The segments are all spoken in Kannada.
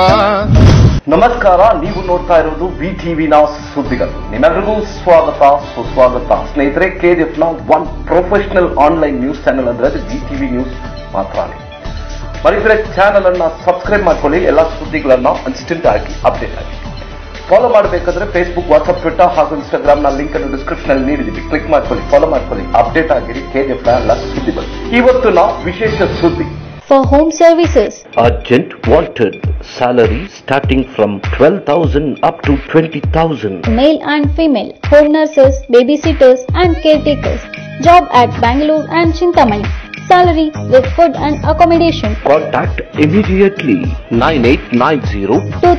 ನಮಸ್ಕಾರ ನೀವು ನೋಡ್ತಾ ಇರೋದು ವಿ ಟಿವಿನ ಸುದ್ದಿಗಳು ನಿಮ್ಮೆಲ್ಲರಿಗೂ ಸ್ವಾಗತ ಸುಸ್ವಾಗತ ಸ್ನೇಹಿತರೆ ಕೆಜಿಎಫ್ ನ one professional online news channel ಅಂದ್ರೆ ಅದು ವಿ ಟಿವಿ ನ್ಯೂಸ್ ಮಾತ್ರನೇ ಮರಿದ್ರೆ ಚಾನೆಲ್ ಅನ್ನ ಸಬ್ಸ್ಕ್ರೈಬ್ ಮಾಡ್ಕೊಳ್ಳಿ ಎಲ್ಲ ಸುದ್ದಿಗಳನ್ನ ಇನ್ಸ್ಟೆಂಟ್ ಆಗಿ ಅಪ್ಡೇಟ್ ಆಗಿ ಫಾಲೋ ಮಾಡಬೇಕಾದ್ರೆ ಫೇಸ್ಬುಕ್ ವಾಟ್ಸ್ಆಪ್ ಟ್ವಿಟರ್ ಹಾಗೂ ಇನ್ಸ್ಟಾಗ್ರಾಮ್ ನ ಲಿಂಕ್ ಅನ್ನು ಡಿಸ್ಕ್ರಿಪ್ಷನ್ ಅಲ್ಲಿ ನೀಡಿದ್ದೀವಿ ಕ್ಲಿಕ್ ಮಾಡ್ಕೊಳ್ಳಿ ಫಾಲೋ ಮಾಡ್ಕೊಳ್ಳಿ ಅಪ್ಡೇಟ್ ಆಗಿರಿ ಕೆಜಿಎಫ್ ನ ಎಲ್ಲ ಸುದ್ದಿಗಳು ಇವತ್ತು ನಾವು ವಿಶೇಷ ಸುದ್ದಿ for home services. Urgent wanted. Salary starting from 12,000 up to 20,000. Male and female, home nurses, babysitters and caretakers. Job at Bangalore and Chintamani. Salary with food and accommodation. Contact immediately 9890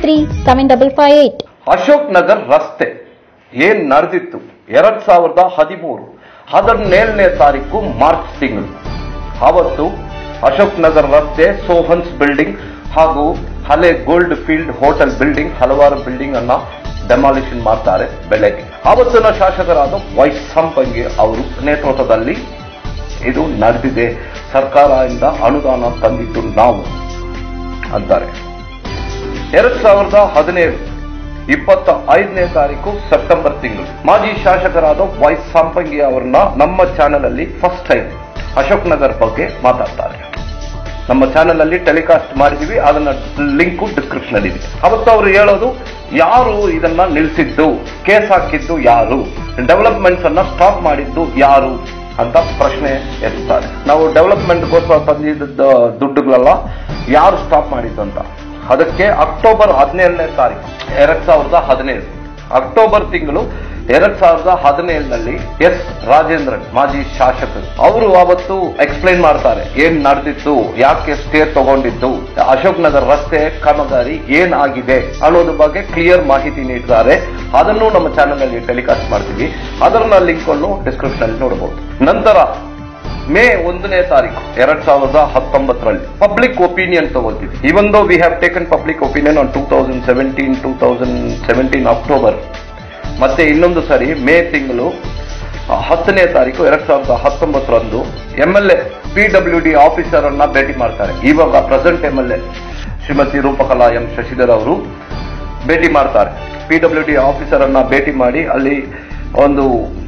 237558. Ashok Nagar ರಸ್ತೆ ಏನ್ ನಡೆದಿತ್ತು ಎರಡ್ ಸಾವಿರದ ಹದಿಮೂರು ಹದಿನೇಳನೇ ತಾರೀಕು ಮಾರ್ಚ್ ತಿಂಗಳು ಅವತ್ತು ಅಶೋಕ್ ನಗರ್ ರಸ್ತೆ ಸೋಹನ್ಸ್ ಬಿಲ್ಡಿಂಗ್ ಹಾಗೂ ಹಳೆ ಗೋಲ್ಡ್ ಫೀಲ್ಡ್ ಹೋಟೆಲ್ ಬಿಲ್ಡಿಂಗ್ ಹಲವಾರು ಬಿಲ್ಡಿಂಗ್ ಅನ್ನ ಡೆಮಾಲಿಷನ್ ಮಾಡ್ತಾರೆ ಬೆಳಗ್ಗೆ ಆವತ್ತಿನ ಶಾಸಕರಾದ ವೈ ಸಂಪಂಗಿ ಅವರು ನೇತೃತ್ವದಲ್ಲಿ ಇದು ನಡೆದಿದೆ ಸರ್ಕಾರದಿಂದ ಅನುದಾನ ತಂದಿದ್ದು ನಾವು ಅಂತಾರೆ ಎರಡ್ ಸಾವಿರದ ಹದಿನೇಳು ಇಪ್ಪತ್ತ ಐದನೇ ತಾರೀಕು ಸೆಪ್ಟೆಂಬರ್ ತಿಂಗಳು ಮಾಜಿ ಶಾಸಕರಾದ ವೈ ಸಂಪಂಗಿ ಅವರನ್ನ ನಮ್ಮ ಚಾನೆಲ್ ಅಲ್ಲಿ ಫಸ್ಟ್ ಟೈಮ್ ಅಶೋಕ್ ನಗರ್ ಬಗ್ಗೆ ಮಾತಾಡ್ತಾರೆ ನಮ್ಮ ಚಾನೆಲ್ ಅಲ್ಲಿ ಟೆಲಿಕಾಸ್ಟ್ ಮಾಡಿದೀವಿ ಅದನ್ನ ಲಿಂಕು ಡಿಸ್ಕ್ರಿಪ್ಷನ್ ಅಲ್ಲಿ ಇದೆ ಅವತ್ತು ಅವರು ಹೇಳೋದು ಯಾರು ಇದನ್ನ ನಿಲ್ಲಿಸಿದ್ದು ಕೇಸ್ ಹಾಕಿದ್ದು ಯಾರು ಡೆವಲಪ್ಮೆಂಟ್ಸ್ ಅನ್ನ ಸ್ಟಾಪ್ ಮಾಡಿದ್ದು ಯಾರು ಅಂತ ಪ್ರಶ್ನೆ ಎತ್ತಾರೆ ನಾವು ಡೆವಲಪ್ಮೆಂಟ್ಗೋಸ್ಕರ ತಂದಿದ್ದ ದುಡ್ಡುಗಳೆಲ್ಲ ಯಾರು ಸ್ಟಾಪ್ ಮಾಡಿದ್ದು ಅಂತ ಅದಕ್ಕೆ ಅಕ್ಟೋಬರ್ ಹದಿನೇಳನೇ ತಾರೀಕು ಎರಡ್ ಸಾವಿರದ ಹದಿನೇಳು ಅಕ್ಟೋಬರ್ ತಿಂಗಳು ಎರಡ್ ಸಾವಿರದ ಹದಿನೇಳನಲ್ಲಿ ಎಸ್ ರಾಜೇಂದ್ರನ್ ಮಾಜಿ ಶಾಸಕರು ಅವರು ಅವತ್ತು ಎಕ್ಸ್ಪ್ಲೈನ್ ಮಾಡ್ತಾರೆ ಏನ್ ನಡೆದಿತ್ತು ಯಾಕೆ ಸ್ಟೇ ತಗೊಂಡಿದ್ದು ಅಶೋಕ್ ನಗರ್ ರಸ್ತೆ ಕಾಮಗಾರಿ ಏನ್ ಆಗಿದೆ ಅನ್ನೋದ್ರ ಬಗ್ಗೆ ಕ್ಲಿಯರ್ ಮಾಹಿತಿ ನೀಡಿದ್ದಾರೆ ಅದನ್ನು ನಮ್ಮ ಚಾನೆಲ್ ಅಲ್ಲಿ ಟೆಲಿಕಾಸ್ಟ್ ಮಾಡ್ತೀವಿ ಅದನ್ನ ಲಿಂಕ್ ಅನ್ನು ಡಿಸ್ಕ್ರಿಪ್ಷನ್ ಅಲ್ಲಿ ನೋಡಬಹುದು ನಂತರ ಮೇ ಒಂದನೇ ತಾರೀಕು ಎರಡ್ ಸಾವಿರದ ಹತ್ತೊಂಬತ್ತರಲ್ಲಿ ಪಬ್ಲಿಕ್ ಒಪಿನಿಯನ್ ತಗೋತೀವಿ even though we have taken public opinion on two thousand seventeen two thousand seventeen October ಮತ್ತೆ ಇನ್ನೊಂದು ಸಾರಿ ಮೇ ತಿಂಗಳು ಆ, ಹತ್ತನೇ ತಾರೀಕು ಎರಡ್ ಸಾವಿರದ ಹತ್ತೊಂಬತ್ತರಂದು M L A P W D officer ಅನ್ನ ಭೇಟಿ ಮಾಡ್ತಾರೆ ಇವಾಗ present M L A Shrimati Roopakala M Shashidhar ಅವರು ಭೇಟಿ ಮಾಡ್ತಾರೆ ಪಿ ಡಬ್ಲ್ಯೂ ಡಿ ಆಫೀಸರ್ ಅನ್ನ ಭೇಟಿ ಮಾಡಿ ಅಲ್ಲಿ ಒಂದು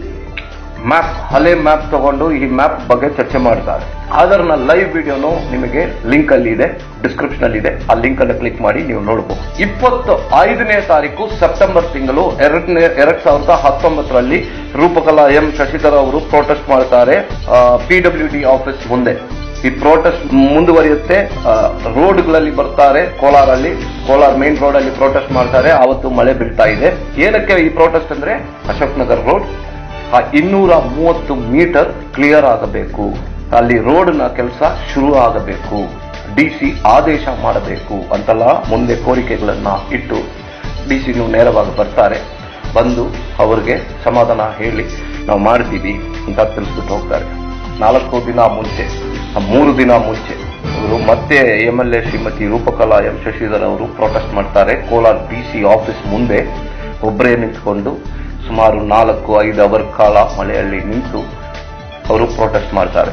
ಮ್ಯಾಪ್ ಹಳೆ ಮ್ಯಾಪ್ ತಗೊಂಡು ಈ ಮ್ಯಾಪ್ ಬಗ್ಗೆ ಚರ್ಚೆ ಮಾಡ್ತಾರೆ ಅದನ್ನ ಲೈವ್ ವಿಡಿಯೋನು ನಿಮಗೆ ಲಿಂಕ್ ಅಲ್ಲಿ ಇದೆ ಡಿಸ್ಕ್ರಿಪ್ಷನ್ ಅಲ್ಲಿ ಇದೆ ಆ ಲಿಂಕ್ ಅನ್ನು ಕ್ಲಿಕ್ ಮಾಡಿ ನೀವು ನೋಡಬಹುದು ಇಪ್ಪತ್ತು ಐದನೇ ತಾರೀಕು ಸೆಪ್ಟೆಂಬರ್ ತಿಂಗಳು ಎರಡನೇ ಎರಡ್ ಸಾವಿರದ ಹತ್ತೊಂಬತ್ತರಲ್ಲಿ ರೂಪಕಲಾ ಎಂ ಶಶಿಧರ್ ಅವರು ಪ್ರೊಟೆಸ್ಟ್ ಮಾಡ್ತಾರೆ ಪಿ ಡಬ್ಲ್ಯೂ ಡಿ ಆಫೀಸ್ ಮುಂದೆ ಈ ಪ್ರೊಟೆಸ್ಟ್ ಮುಂದುವರಿಯುತ್ತೆ ರೋಡ್ಗಳಲ್ಲಿ ಬರ್ತಾರೆ ಕೋಲಾರಲ್ಲಿ ಕೋಲಾರ ಮೇನ್ ರೋಡ್ ಅಲ್ಲಿ ಪ್ರೊಟೆಸ್ಟ್ ಮಾಡ್ತಾರೆ ಆವತ್ತು ಮಳೆ ಬೀಳ್ತಾ ಇದೆ ಏನಕ್ಕೆ ಈ ಪ್ರೊಟೆಸ್ಟ್ ಅಂದ್ರೆ ಅಶೋಕ್ ನಗರ್ ರೋಡ್ ಆ ಇನ್ನೂರ ಮೂವತ್ತು ಮೀಟರ್ ಕ್ಲಿಯರ್ ಆಗಬೇಕು ಅಲ್ಲಿ ರೋಡ್ನ ಕೆಲಸ ಶುರು ಆಗಬೇಕು ಡಿ ಸಿ ಆದೇಶ ಮಾಡಬೇಕು ಅಂತೆಲ್ಲ ಮುಂದೆ ಕೋರಿಕೆಗಳನ್ನ ಇಟ್ಟು ಡಿ ಸಿನು ನೇರವಾಗಿ ಬರ್ತಾರೆ ಬಂದು ಅವ್ರಿಗೆ ಸಮಾಧಾನ ಹೇಳಿ ನಾವು ಮಾಡ್ತೀವಿ ಅಂತ ತಿಳಿಸ್ಬಿಟ್ಟು ಹೋಗ್ತಾರೆ ನಾಲ್ಕು ದಿನ ಮುಂಚೆ ಆ ಮೂರು ದಿನ ಮುಂಚೆ ಅವರು ಮತ್ತೆ M L A Shrimati Roopakala M Shashidhar ಅವರು ಪ್ರೊಟೆಸ್ಟ್ ಮಾಡ್ತಾರೆ ಕೋಲಾರ ಡಿ ಸಿ ಆಫೀಸ್ ಮುಂದೆ ಒಬ್ಬರೇ ನಿಂತ್ಕೊಂಡು ಸುಮಾರು ನಾಲ್ಕು ಐದು ಅವರ್ ಕಾಲ ಮಳೆಯಲ್ಲಿ ನಿಂತು ಅವರು ಪ್ರೊಟೆಸ್ಟ್ ಮಾಡ್ತಾರೆ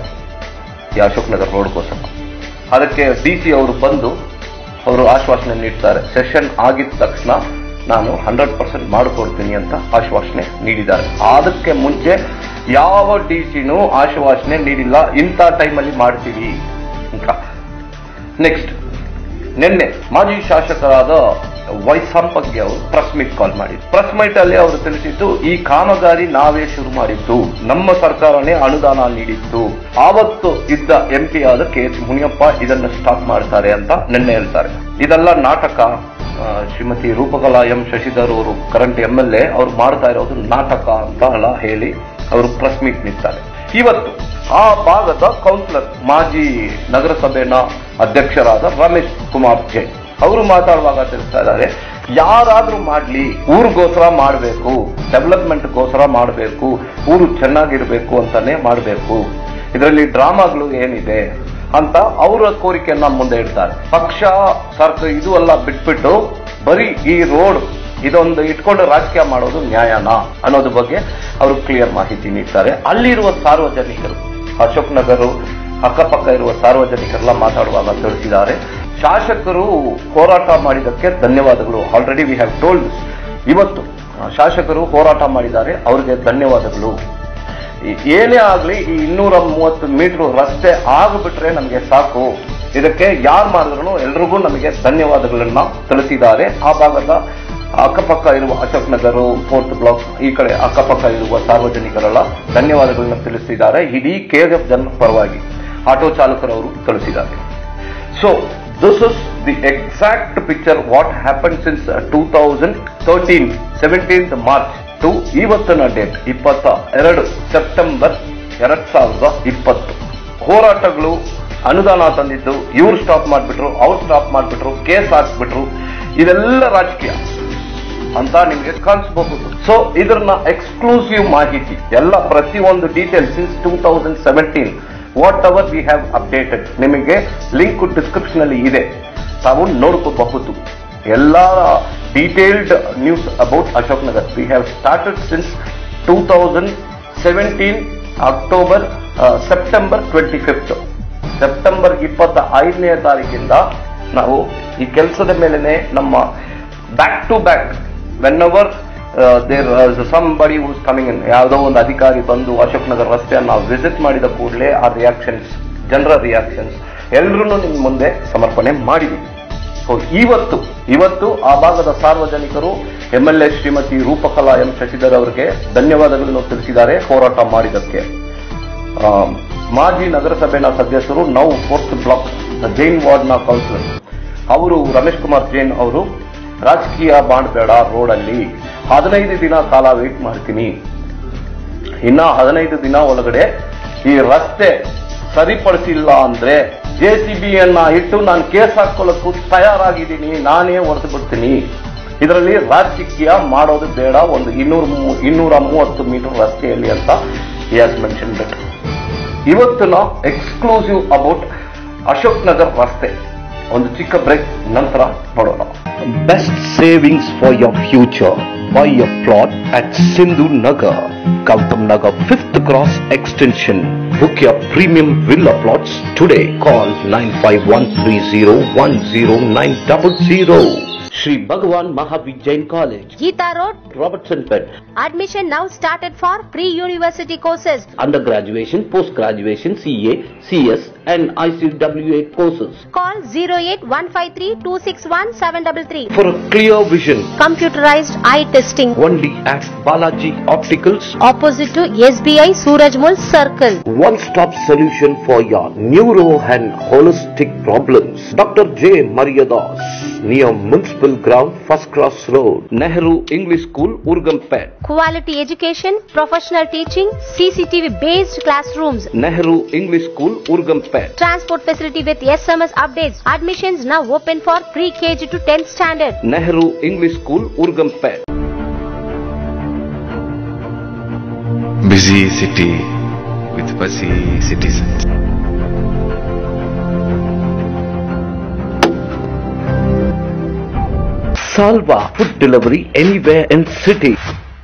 ಈ ಅಶೋಕ್ ನಗರ್ ರೋಡ್ಗೋಸ್ಕರ ಅದಕ್ಕೆ ಡಿ ಸಿ ಅವರು ಬಂದು ಅವರು ಆಶ್ವಾಸನೆ ನೀಡ್ತಾರೆ ಸೆಷನ್ ಆಗಿದ ತಕ್ಷಣ ನಾನು ಹಂಡ್ರೆಡ್ ಪರ್ಸೆಂಟ್ ಮಾಡಿಕೊಡ್ತೀನಿ ಅಂತ ಆಶ್ವಾಸನೆ ನೀಡಿದ್ದಾರೆ ಅದಕ್ಕೆ ಮುಂಚೆ ಯಾವ ಡಿ ಸಿನೂ ಆಶ್ವಾಸನೆ ನೀಡಿಲ್ಲ ಇಂಥ ಟೈಮಲ್ಲಿ ಮಾಡ್ತೀವಿ ಅಂತ ನೆಕ್ಸ್ಟ್ ನಿನ್ನೆ ಮಾಜಿ ಶಾಸಕರಾದ ವೈ ಸಂಪಂಗಿ ಅವರು ಪ್ರೆಸ್ ಮೀಟ್ ಕಾಲ್ ಮಾಡಿದ್ರು ಪ್ರೆಸ್ ಮೀಟ್ ಅಲ್ಲಿ ಅವರು ತಿಳಿಸಿದ್ದು ಈ ಕಾಮಗಾರಿ ನಾವೇ ಶುರು ಮಾಡಿದ್ದು ನಮ್ಮ ಸರ್ಕಾರನೇ ಅನುದಾನ ನೀಡಿತ್ತು ಆವತ್ತು ಇದ್ದ ಎಂ ಪಿ ಆದ ಕೆ ಎಚ್ ಮುನಿಯಪ್ಪ ಇದನ್ನ ಸ್ಟಾಪ್ ಮಾಡ್ತಾರೆ ಅಂತ ನಿನ್ನೆ ಹೇಳ್ತಾರೆ ಇದೆಲ್ಲ ನಾಟಕ ಆ, ಶ್ರೀಮತಿ ರೂಪಕಲಾ ಎಂ ಶಶಿಧರ್ ಅವರು ಕರೆಂಟ್ ಎಂ ಎಲ್ ಎ ಅವ್ರು ಮಾಡ್ತಾ ಇರೋದು ನಾಟಕ ಅಂತ ಎಲ್ಲ ಹೇಳಿ ಅವರು ಪ್ರೆಸ್ ಮೀಟ್ ನಿಂತಾರೆ ಇವತ್ತು ಆ ಭಾಗದ ಕೌನ್ಸಿಲರ್ ಮಾಜಿ ನಗರಸಭೆನ ಅಧ್ಯಕ್ಷರಾದ ರಮೇಶ್ ಕುಮಾರ್ ಜೈನ್ ಅವರು ಮಾತಾಡುವಾಗ ತಿಳಿಸ್ತಾ ಇದ್ದಾರೆ ಯಾರಾದ್ರೂ ಮಾಡ್ಲಿ ಊರಿಗೋಸ್ಕರ ಮಾಡಬೇಕು ಡೆವಲಪ್ಮೆಂಟ್ಗೋಸ್ಕರ ಮಾಡಬೇಕು ಊರು ಚೆನ್ನಾಗಿರ್ಬೇಕು ಅಂತಾನೆ ಮಾಡಬೇಕು ಇದರಲ್ಲಿ ಡ್ರಾಮಾಗಳು ಏನಿದೆ ಅಂತ ಅವರ ಕೋರಿಕೆಯನ್ನ ಮುಂದೆ ಇಡ್ತಾರೆ ಪಕ್ಷ ಸರ್ಕಾರ ಇದು ಎಲ್ಲ ಬಿಟ್ಬಿಟ್ಟು ಬರೀ ಈ ರೋಡ್ ಇದೊಂದು ಇಟ್ಕೊಂಡು ರಾಜಕೀಯ ಮಾಡೋದು ನ್ಯಾಯನಾ ಅನ್ನೋದ್ರ ಬಗ್ಗೆ ಅವರು ಕ್ಲಿಯರ್ ಮಾಹಿತಿ ನೀಡ್ತಾರೆ ಅಲ್ಲಿರುವ ಸಾರ್ವಜನಿಕರು ಅಶೋಕ್ ನಗರ ಅಕ್ಕಪಕ್ಕ ಇರುವ ಸಾರ್ವಜನಿಕರೆಲ್ಲ ಮಾತಾಡುವಾಗ ತಿಳಿಸಿದ್ದಾರೆ ಶಾಸಕರು ಹೋರಾಟ ಮಾಡಿದ್ದಕ್ಕೆ ಧನ್ಯವಾದಗಳು ಆಲ್ರೆಡಿ ವಿ ಹ್ಯಾವ್ ಟೋಲ್ಡ್ ಇವತ್ತು ಆ, ಶಾಸಕರು ಹೋರಾಟ ಮಾಡಿದ್ದಾರೆ ಅವರಿಗೆ ಧನ್ಯವಾದಗಳು ಈ- ಏನೇ ಆಗ್ಲಿ ಈ ಇನ್ನೂರ ಮೂವತ್ತು ಮೀಟರ್ ರಸ್ತೆ ಆಗ್ಬಿಟ್ರೆ ನಮಗೆ ಸಾಕು ಇದಕ್ಕೆ ಯಾರು ಮಾಡಿದ್ರು ಎಲ್ರಿಗೂ ನಮಗೆ ಧನ್ಯವಾದಗಳನ್ನ ತಿಳಿಸಿದ್ದಾರೆ ಆ ಭಾಗದ ಅಕ್ಕಪಕ್ಕ ಇರುವ ಅಶೋಕ್ ನಗರ ಫೋರ್ತ್ ಬ್ಲಾಕ್ ಈ ಕಡೆ ಅಕ್ಕಪಕ್ಕ ಇರುವ ಸಾರ್ವಜನಿಕರೆಲ್ಲ ಧನ್ಯವಾದಗಳನ್ನ ತಿಳಿಸಿದ್ದಾರೆ ಇಡೀ ಕೆಎಫ್ ಜನ ಪರವಾಗಿ ಆಟೋ ಚಾಲಕರವರು ತಿಳಿಸಿದ್ದಾರೆ so this is the exact picture what happen since two thousand thirteen seventeenth March to ಇವತ್ತಿನ ಡೇಟ್ ಇಪ್ಪತ್ತ ಎರಡು ಸೆಪ್ಟೆಂಬರ್ ಎರಡ್ ಸಾವಿರದ ಇಪ್ಪತ್ತು ಹೋರಾಟಗಳು ಅನುದಾನ ತಂದಿದ್ದು ಇವ್ರು ಸ್ಟಾಪ್ ಮಾಡ್ಬಿಟ್ರು ಅವ್ರು ಸ್ಟಾಪ್ ಮಾಡ್ಬಿಟ್ರು ಕೇಸ್ ಹಾಕ್ಬಿಟ್ರು ಇದೆಲ್ಲ ರಾಜಕೀಯ ಅಂತ ನಿಮಗೆ ಕಾಣಿಸಬಹುದು ಸೊ ಇದನ್ನ ಎಕ್ಸ್ಕ್ಲೂಸಿವ್ ಮಾಹಿತಿ ಎಲ್ಲ ಪ್ರತಿಯೊಂದು detail since two thousand seventeen what our we have updated ನಿಮಗೆ ಲಿಂಕ್ ಡಿಸ್ಕ್ರಿಪ್ಷನ್ ಅಲ್ಲಿ ಇದೆ ತಾವು ನೋಡ್ಕೋಬಹುದು ಎಲ್ಲ detailed news about Ashok Nagar we have started since two thousand seventeen October September twenty fifth September ಇಪ್ಪತ್ತ ಐದನೇ ತಾರೀಕಿಂದ ನಾವು ಈ ಕೆಲಸದ ಮೇಲೆನೆ ನಮ್ಮ back to back whenever there somebody who's coming in ಯಾವುದೋ ಒಂದು ಅಧಿಕಾರಿ ಬಂದು ಅಶೋಕ್ ನಗರ್ ರಸ್ತೆಯನ್ನು ವಿಸಿಟ್ ಮಾಡಿದ ಕೂಡಲೇ ಆ ರಿಯಾಕ್ಷನ್ಸ್ ಜನರ ರಿಯಾಕ್ಷನ್ಸ್ ಎಲ್ಲರೂ ನಿಮ್ಮ ಮುಂದೆ ಸಮರ್ಪಣೆ ಮಾಡಿದ್ದೀವಿ ಸೊ ಇವತ್ತು ಇವತ್ತು ಆ ಭಾಗದ ಸಾರ್ವಜನಿಕರು M L A Shrimati Roopakala M Shashidhar ಅವರಿಗೆ ಧನ್ಯವಾದಗಳನ್ನು ತಿಳಿಸಿದ್ದಾರೆ ಹೋರಾಟ ಮಾಡಿದ್ದಕ್ಕೆ ಆ, ಮಾಜಿ ನಗರಸಭೆನ ಸದಸ್ಯರು ನೌ ಫೋರ್ತ್ ಬ್ಲಾಕ್ ಜೈನ್ ವಾರ್ಡ್ನ ಕೌನ್ಸಿಲರ್ ಅವರು ರಮೇಶ್ ಕುಮಾರ್ ಜೈನ್ ಅವರು ರಾಜಕೀಯ ಮಾಡಬೇಡ ರೋಡಲ್ಲಿ ಹದಿನೈದು ದಿನ ಕಾಲ ವೇಟ್ ಮಾಡ್ತೀನಿ ಇನ್ನ ಹದಿನೈದು ದಿನ ಒಳಗಡೆ ಈ ರಸ್ತೆ ಸರಿಪಡಿಸಿಲ್ಲ ಅಂದ್ರೆ ಜೆ ಸಿ ಬಿಯನ್ನ ಇಟ್ಟು ನಾನು ಕೇಸ್ ಹಾಕೊಳ್ಳಕ್ಕೂ ತಯಾರಾಗಿದ್ದೀನಿ ನಾನೇ ಹೊಡೆದು ಬಿಡ್ತೀನಿ ಇದರಲ್ಲಿ ರಾಜಕೀಯ ಮಾಡೋದು ಬೇಡ ಒಂದು ಇನ್ನೂರ ಮೂ- ಇನ್ನೂರ ಮೂವತ್ತು ಮೀಟರ್ ರಸ್ತೆಯಲ್ಲಿ ಅಂತ ಹ್ಯಾಸ್ ಮೆನ್ಷನ್ ಬೆಟರ್ ಇವತ್ತಿನ ಎಕ್ಸ್ಕ್ಲೂಸಿವ್ ಅಬೌಟ್ ಅಶೋಕ್ ನಗರ್ ರಸ್ತೆ ಒಂದು ಚಿಕ್ಕ ಬ್ರೇಕ್ ನಂತರ ನೋಡೋಣ Best savings for your future. Buy a plot at Sindhu Nagar, Gautam Nagar 5th Cross Extension. Book your premium villa plots today. Call 951301090. Sri Bhagavan Mahavir Jain College, Geeta Road. Robertson Pet. Admission now started for pre-university courses. Undergraduation, post-graduation, CA, CS and ICWA courses. Call 08153261733. For a clear vision, Computerized eye testing. only at Balaji Opticals Opposite to SBI Surajmul Circle. one-stop solution for your neuro and holistic problems. Dr. J. Mariadas, near Municipal Ground, First Cross Road, Nehru English School, Urgampet. Quality education, professional teaching, CCTV based classrooms. Nehru English School, Urgampet. Transport facility with SMS updates. Admissions now open for pre-KG to 10th standard. Nehru English School, Urgampet. busy city with fussy citizens. Salva Food Delivery anywhere in city.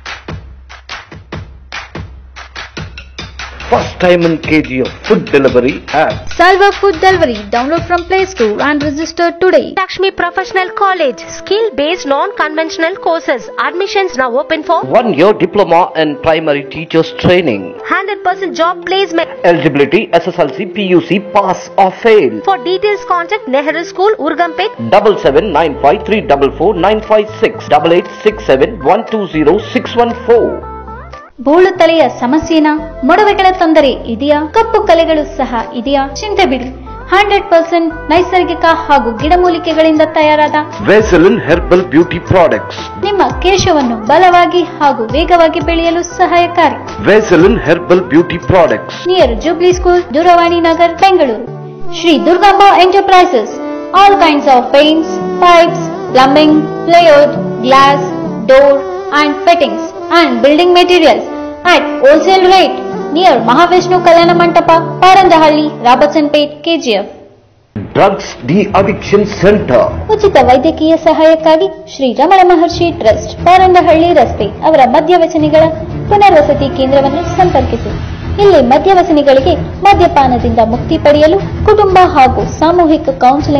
First time in KG of food delivery app. Salva Food Delivery. Download from Play Store and register today. Lakshmi Professional College. Skill based non-conventional courses. Admissions now open for One year diploma in primary teachers training. 100% job placement. Eligibility SSLC, PUC, pass or fail. For details, contact Nehru School, Urgampet. double seven nine five three double four nine five six double eight six seven one two zero six one four. ಬೋಳು ತಲೆಯ ಸಮಸ್ಯೆನ ಮೊಡವೆಗಳ ತೊಂದರೆ ಇದೆಯಾ ಕಪ್ಪು ಕಲೆಗಳು ಸಹ ಇದೆಯಾ ಚಿಂತೆ ಬಿಡಿ ಹಂಡ್ರೆಡ್ ಪರ್ಸೆಂಟ್ ನೈಸರ್ಗಿಕ ಹಾಗೂ ಗಿಡಮೂಲಿಕೆಗಳಿಂದ ತಯಾರಾದ Vaseline Herbal Beauty Products. ನಿಮ್ಮ ಕೇಶವನ್ನು ಬಲವಾಗಿ ಹಾಗೂ ವೇಗವಾಗಿ ಬೆಳೆಯಲು ಸಹಾಯಕಾರಿ Vaseline Herbal Beauty Products. Near jubilee school Doorvani Nagar Bengaluru Shri Durgamba enterprises all kinds of paints pipes plumbing plywood glass door and fittings and building materials at wholesale rate near Mahavishnu Kalyana Mantapa Parandahalli Robertson Pet KGF Drugs De-Addiction Center. ಉಚಿತ ವೈದ್ಯಕೀಯ ಸಹಾಯಕ್ಕಾಗಿ ಶ್ರೀ ರಮಣ ಮಹರ್ಷಿ ಟ್ರಸ್ಟ್ ಪಾರಂದಹಳ್ಳಿ ರಸ್ತೆ ಅವರ ಮದ್ಯವ್ಯಸನಿಗಳ ಪುನರ್ವಸತಿ ಕೇಂದ್ರವನ್ನು ಸಂಪರ್ಕಿಸಿ ಇಲ್ಲಿ ಮದ್ಯವ್ಯಸನಿಗಳಿಗೆ ಮದ್ಯಪಾನದಿಂದ ಮುಕ್ತಿ ಪಡೆಯಲು ಕುಟುಂಬ ಹಾಗೂ ಸಾಮೂಹಿಕ ಕೌನ್ಸಿಲಿಂಗ್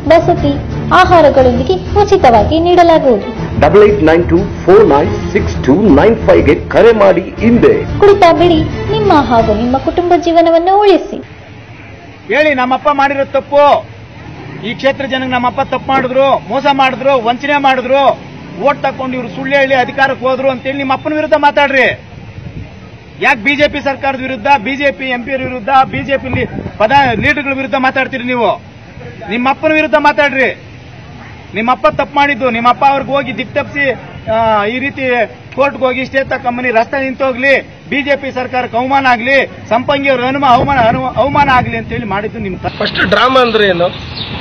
ವಸತಿ ಆಹಾರಗಳೊಂದಿಗೆ ಉಚಿತವಾಗಿ ನೀಡಲಾಗುವುದು double eight nine two four nine six two nine ಫೈವ್ಗೆ ಕರೆ ಮಾಡಿ ಹಿಂದೆ ಕುಡಿತ ಬಿಡಿ ನಿಮ್ಮ ಹಾಗೂ ನಿಮ್ಮ ಕುಟುಂಬ ಜೀವನವನ್ನು ಉಳಿಸಿ ಹೇಳಿ ನಮ್ಮಪ್ಪ ಮಾಡಿರೋ ತಪ್ಪು ಈ ಕ್ಷೇತ್ರ ಜನಕ್ಕೆ ನಮ್ಮಪ್ಪ ತಪ್ಪು ಮಾಡಿದ್ರು ಮೋಸ ಮಾಡಿದ್ರು ವಂಚನೆ ಮಾಡಿದ್ರು ಓಟ್ ತಕೊಂಡು ಇವ್ರು ಸುಳ್ಳು ಹೇಳಿ ಅಧಿಕಾರಕ್ಕೆ ಹೋದ್ರು ಅಂತೇಳಿ ನಿಮ್ಮ ಅಪ್ಪನ ವಿರುದ್ಧ ಮಾತಾಡ್ರಿ ಯಾಕೆ ಬಿಜೆಪಿ ಸರ್ಕಾರದ ವಿರುದ್ಧ ಬಿಜೆಪಿ ಎಂಪಿ ವಿರುದ್ಧ ಬಿಜೆಪಿ ಪದ ಲೀಡರ್ಗಳ ವಿರುದ್ಧ ಮಾತಾಡ್ತೀರಿ ನೀವು ನಿಮ್ಮ ಅಪ್ಪನ ವಿರುದ್ಧ ಮಾತಾಡ್ರಿ ನಿಮ್ಮಪ್ಪ ತಪ್ಪು ಮಾಡಿದ್ದು ನಿಮ್ಮಪ್ಪ ಅವ್ರಿಗೆ ಹೋಗಿ ದಿಕ್ ತಪ್ಪಿಸಿ ಈ ರೀತಿ ಕೋರ್ಟ್ಗೆ ಹೋಗಿ ಸ್ಟೇ ತಕೊಂಬನಿ ರಸ್ತೆ ನಿಂತೋಗ್ಲಿ ಬಿಜೆಪಿ ಸರ್ಕಾರಕ್ಕೆ ಅವಮಾನ ಆಗ್ಲಿ ಸಂಪಂಗಿ ಅವ್ರ ಅನುಮ ಅವಮಾನ ಅನು- ಅವಮಾನ ಆಗ್ಲಿ ಅಂತೇಳಿ ಮಾಡಿದ್ದು ನಿಮ್ ತಪ್ಪು. ಫಸ್ಟ್ ಡ್ರಾಮಾ ಅಂದ್ರೆ ಏನು